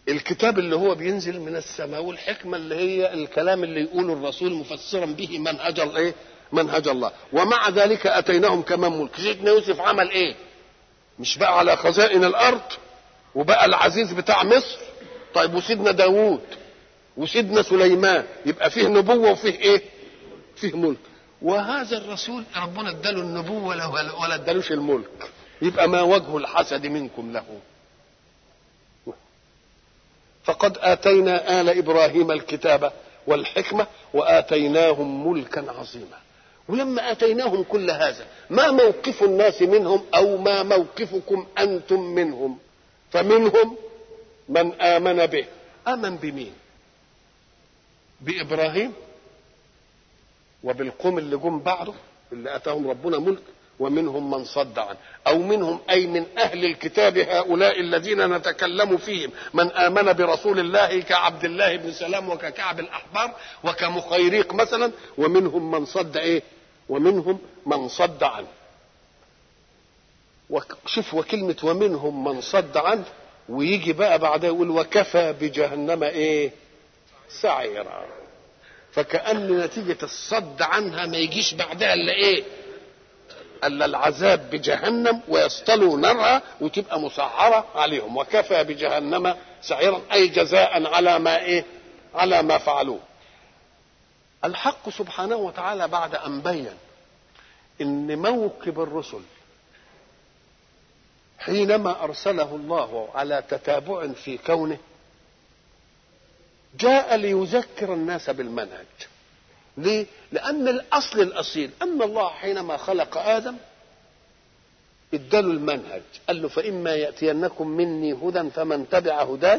الكتاب اللي هو بينزل من السماء والحكمة اللي هي الكلام اللي يقوله الرسول مفسرا به منهج الايه منهج الله ومع ذلك اتيناهم كمان ملك سيدنا يوسف عمل ايه مش بقى على خزائن الارض وبقى العزيز بتاع مصر طيب وسيدنا داوود وسيدنا سليمان يبقى فيه نبوة وفيه ايه فيه ملك وهذا الرسول ربنا اداله النبوة ولا ولا ادالوش الملك يبقى ما وجه الحسد منكم له فقد آتينا آل إبراهيم الكتاب والحكمة وآتيناهم ملكا عظيما ولما آتيناهم كل هذا ما موقف الناس منهم أو ما موقفكم أنتم منهم فمنهم من آمن به آمن بمين بإبراهيم وبالقوم اللي جم بعده اللي اتاهم ربنا ملك ومنهم من صد عنه او منهم اي من اهل الكتاب هؤلاء الذين نتكلم فيهم من امن برسول الله كعبد الله بن سلام وككعب الاحبار وكمخيريق مثلا ومنهم من صد ايه ومنهم من صد عنه شوف وكلمة ومنهم من صد عنه ويجي بقى بعدها يقول وكفى بجهنم ايه سعيرا فكأن نتيجة الصد عنها ما يجيش بعدها الا ايه الا العذاب بجهنم ويصطلوا نارها وتبقى مسعرة عليهم وكفى بجهنم سعيرا اي جزاء على ما ايه على ما فعلوه الحق سبحانه وتعالى بعد ان بين ان موكب الرسل حينما ارسله الله على تتابع في كونه جاء ليذكر الناس بالمنهج ليه لان الاصل الاصيل ان الله حينما خلق ادم اداله المنهج قال له فاما ياتينكم مني هدى فمن تبع هداي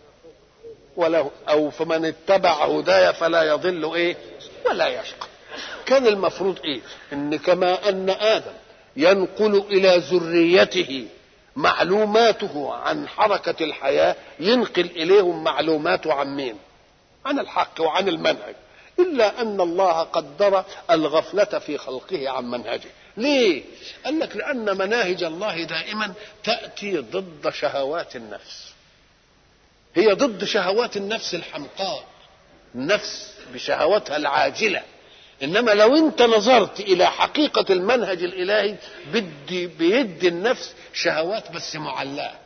ولا او فمن اتبع هداي فلا يضل ايه ولا يشقى كان المفروض ايه ان كما ان ادم ينقل الى ذريته معلوماته عن حركة الحياة ينقل إليهم معلوماته عن مين عن الحق وعن المنهج إلا أن الله قدر الغفلة في خلقه عن منهجه ليه قال لك لأن مناهج الله دائما تأتي ضد شهوات النفس هي ضد شهوات النفس الحمقاء النفس بشهواتها العاجله انما لو انت نظرت الى حقيقه المنهج الالهي بدي بيدي النفس شهوات بس معلقه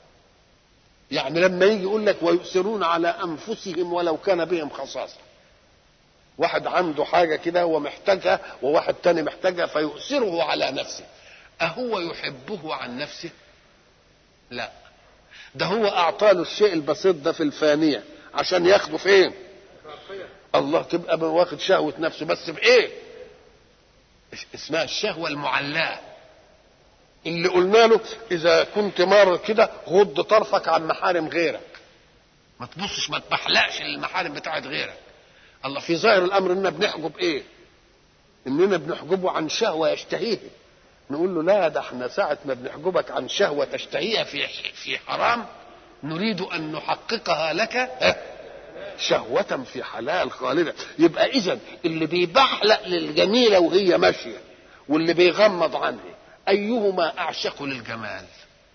يعني لما يجي يقول لك ويؤثرون على انفسهم ولو كان بهم خصاصه واحد عنده حاجه كده هو محتاجها وواحد تاني محتاجها فيؤثره على نفسه اهو يحبه عن نفسه لا ده هو اعطى له الشيء البسيط ده في الفانيه عشان ياخده فين الله تبقى واخد شهوة نفسه بس بإيه؟ اسمها الشهوة المعلاة اللي قلنا له إذا كنت مار كده غض طرفك عن محارم غيرك ما تبصش ما تبحلقش المحارم بتاعت غيرك الله في ظاهر الأمر إننا بنحجب إيه؟ إننا بنحجبه عن شهوة يشتهيها نقول له لا ده احنا ساعة ما بنحجبك عن شهوة تشتهيها في في حرام نريد أن نحققها لك شهوة في حلال خالدة يبقى إذا اللي بيبحلق للجميلة وهي ماشية واللي بيغمض عنها أيهما أعشق للجمال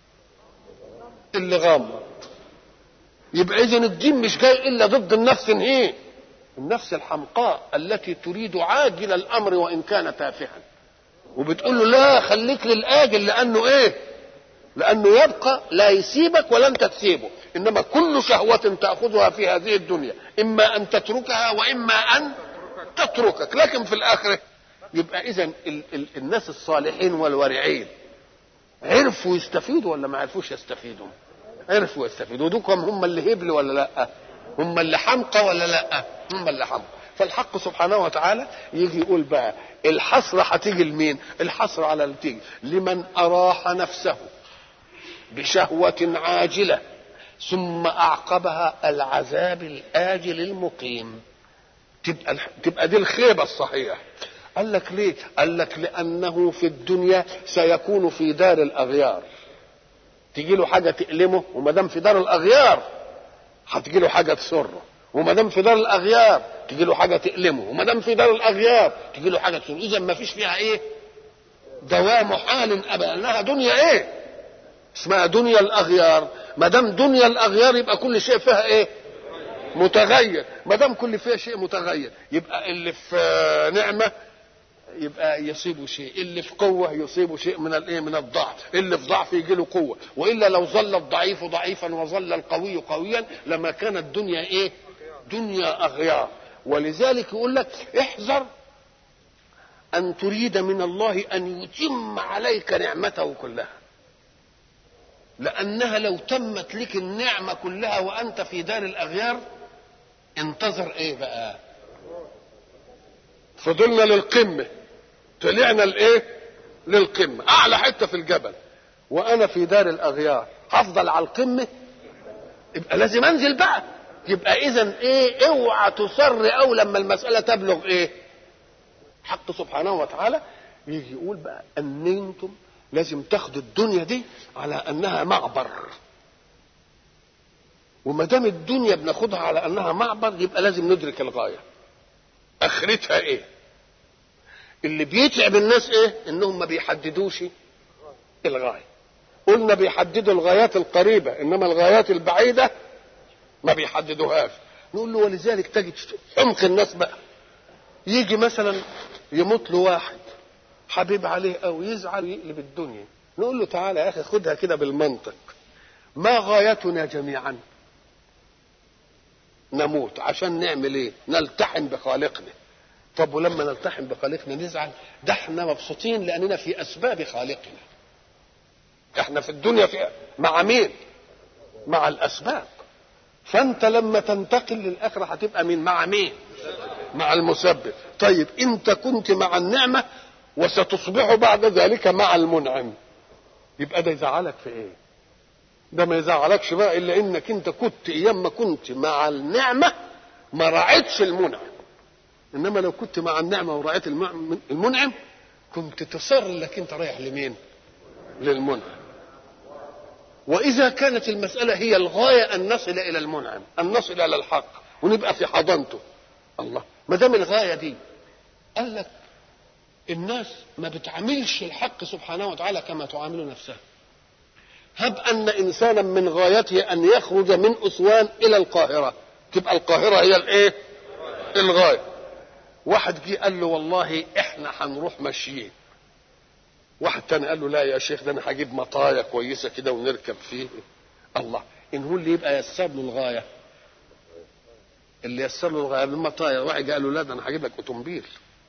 اللي غمض يبقى إذا الدين مش جاي إلا ضد النفس إيه النفس الحمقاء التي تريد عاجل الأمر وإن كان تافها وبتقول له لا خليك للآجل لأنه إيه لأنه يبقى لا يسيبك ولا أنت تسيبه انما كل شهوة تأخذها في هذه الدنيا اما ان تتركها واما ان تتركك لكن في الاخرة يبقى اذا ال- ال- الناس الصالحين والورعين عرفوا يستفيدوا ولا ما عرفوش يستفيدوا عرفوا يستفيدوا ودوكم هم اللي هبل ولا لا هم اللي حمقى ولا لا هم اللي حمقى فالحق سبحانه وتعالى يجي يقول بقى الحسرة هتيجي لمين الحسرة على اللي تيجي لمن أراح نفسه بشهوة عاجلة ثم أعقبها العذاب الآجل المقيم تبقى تبقى دي الخيبة الصحيحة قال لك ليه؟ قال لك لأنه في الدنيا سيكون في دار الأغيار تجي له حاجة تألمه وما دام في دار الأغيار هتجي له حاجة تسره وما دام في دار الأغيار تجي له حاجة تألمه وما دام في دار الأغيار تجي له حاجة تسره إذا ما فيش فيها إيه؟ دوام حال أبدا لها دنيا إيه؟ اسمها دنيا الاغيار ما دام دنيا الاغيار يبقى كل شيء فيها ايه متغير ما دام كل فيها شيء متغير يبقى اللي في نعمه يبقى يصيبه شيء اللي في قوه يصيبه شيء من الايه من الضعف اللي في ضعف يجي له قوه والا لو ظل الضعيف ضعيفا وظل القوي قويا لما كانت الدنيا ايه دنيا اغيار ولذلك يقول لك احذر ان تريد من الله ان يتم عليك نعمته كلها لانها لو تمت لك النعمه كلها وانت في دار الاغيار انتظر ايه بقى فضلنا للقمه طلعنا لايه للقمه اعلى حته في الجبل وانا في دار الاغيار هفضل على القمه يبقى لازم انزل بقى يبقى اذا ايه اوعى تصر او لما المساله تبلغ ايه حق سبحانه وتعالى يجي يقول بقى ان انتم لازم تاخدوا الدنيا دي على انها معبر وما دام الدنيا بناخدها على انها معبر يبقى لازم ندرك الغايه اخرتها ايه اللي بيتعب الناس ايه انهم ما بيحددوش الغايه قلنا بيحددوا الغايات القريبه انما الغايات البعيده ما بيحددوهاش نقول له ولذلك تجد عمق الناس بقى يجي مثلا يموت له واحد حبيب عليه او يزعل يقلب الدنيا نقول له تعالى يا اخي خدها كده بالمنطق ما غايتنا جميعا نموت عشان نعمل ايه نلتحم بخالقنا طب ولما نلتحم بخالقنا نزعل ده احنا مبسوطين لاننا في اسباب خالقنا احنا في الدنيا في مع مين مع الاسباب فانت لما تنتقل للاخره هتبقى مين مع مين مع المسبب طيب انت كنت مع النعمه وستصبح بعد ذلك مع المنعم يبقى ده يزعلك في ايه ده ما يزعلكش بقى الا انك انت كنت ايام ما كنت مع النعمه ما راعيتش المنعم انما لو كنت مع النعمه وراعيت المنعم كنت تصر انك انت رايح لمين للمنعم واذا كانت المساله هي الغايه ان نصل الى المنعم ان نصل الى الحق ونبقى في حضانته الله ما دام الغايه دي قال لك الناس ما بتعاملش الحق سبحانه وتعالى كما تعامل نفسها هب ان انسانا من غايته ان يخرج من اسوان الى القاهره تبقى القاهره هي الايه الغايه واحد جه قال له والله احنا هنروح ماشيين واحد تاني قال له لا يا شيخ ده انا هجيب مطايا كويسه كده ونركب فيه الله ان هو اللي يبقى يسر له الغايه اللي يسر له الغايه المطايا واحد قال له لا ده انا هجيب لك اوتومبيل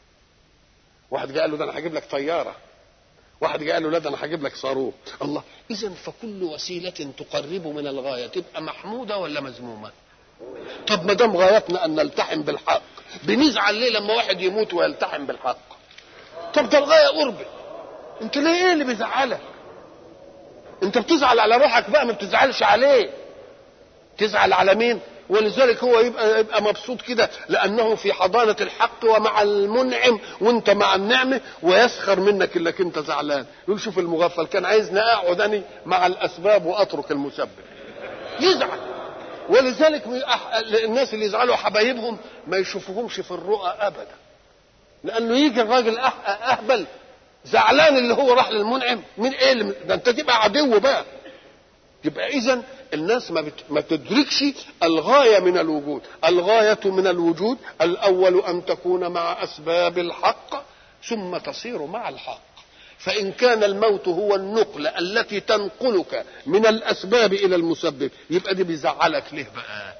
واحد قال له ده انا هجيب لك طياره واحد قال له لا ده انا هجيب لك صاروخ الله اذا فكل وسيله تقرب من الغايه تبقى محموده ولا مذمومه طب ما دام غايتنا ان نلتحم بالحق بنزعل ليه لما واحد يموت ويلتحم بالحق طب ده الغايه قربت انت ليه ايه اللي بيزعلك انت بتزعل على روحك بقى ما بتزعلش عليه تزعل على مين ولذلك هو يبقى يبقى مبسوط كده لانه في حضانه الحق ومع المنعم وانت مع النعمه ويسخر منك انك انت زعلان يقول شوف المغفل كان عايزني اقعد اني مع الاسباب واترك المسبب يزعل ولذلك الناس اللي يزعلوا حبايبهم ما يشوفوهمش في الرؤى ابدا لانه يجي الراجل اهبل زعلان اللي هو راح للمنعم من ايه اللي ده انت تبقى عدو بقى يبقى اذا الناس ما, بت... ما تدركش الغايه من الوجود الغايه من الوجود الاول ان تكون مع اسباب الحق ثم تصير مع الحق فان كان الموت هو النقله التي تنقلك من الاسباب الى المسبب يبقى دي بيزعلك ليه بقى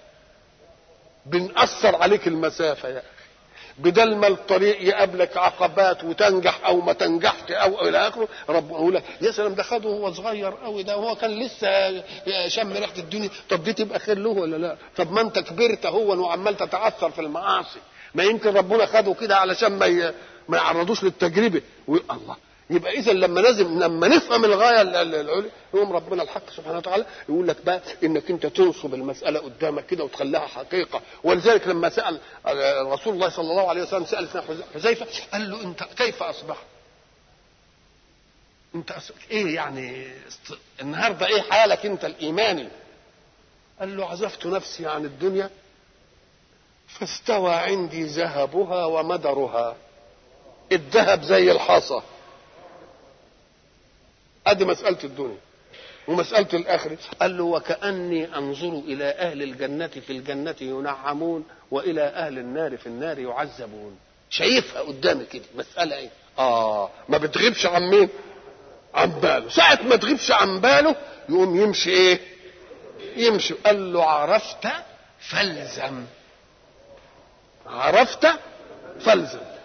بنأثر عليك المسافه يا اخي بدل ما الطريق يقابلك عقبات وتنجح او ما تنجحت او الى اخره ربنا يقول لك يا سلام ده خده وهو صغير قوي ده وهو كان لسه شم ريحه الدنيا طب دي تبقى خير له ولا لا طب ما انت كبرت هو وعمال تتعثر في المعاصي ما يمكن ربنا خده كده علشان ما ي... ما يعرضوش للتجربه الله يبقى اذا لما لازم لما نفهم الغايه العليا يقوم ربنا الحق سبحانه وتعالى يقول لك بقى انك انت تنصب المساله قدامك كده وتخليها حقيقه ولذلك لما سال رسول الله صلى الله عليه وسلم سال حذيفه قال له انت كيف اصبحت؟ انت أصبح ايه يعني النهارده ايه حالك انت الايماني؟ قال له عزفت نفسي عن الدنيا فاستوى عندي ذهبها ومدرها الذهب زي الحصى ادي مساله الدنيا ومسألة الآخرة قال له وكأني أنظر إلى أهل الجنة في الجنة ينعمون وإلى أهل النار في النار يعذبون شايفها قدامي كده مسألة إيه آه ما بتغيبش عن مين عن باله ساعة ما تغيبش عن باله يقوم يمشي إيه يمشي قال له عرفت فالزم عرفت فالزم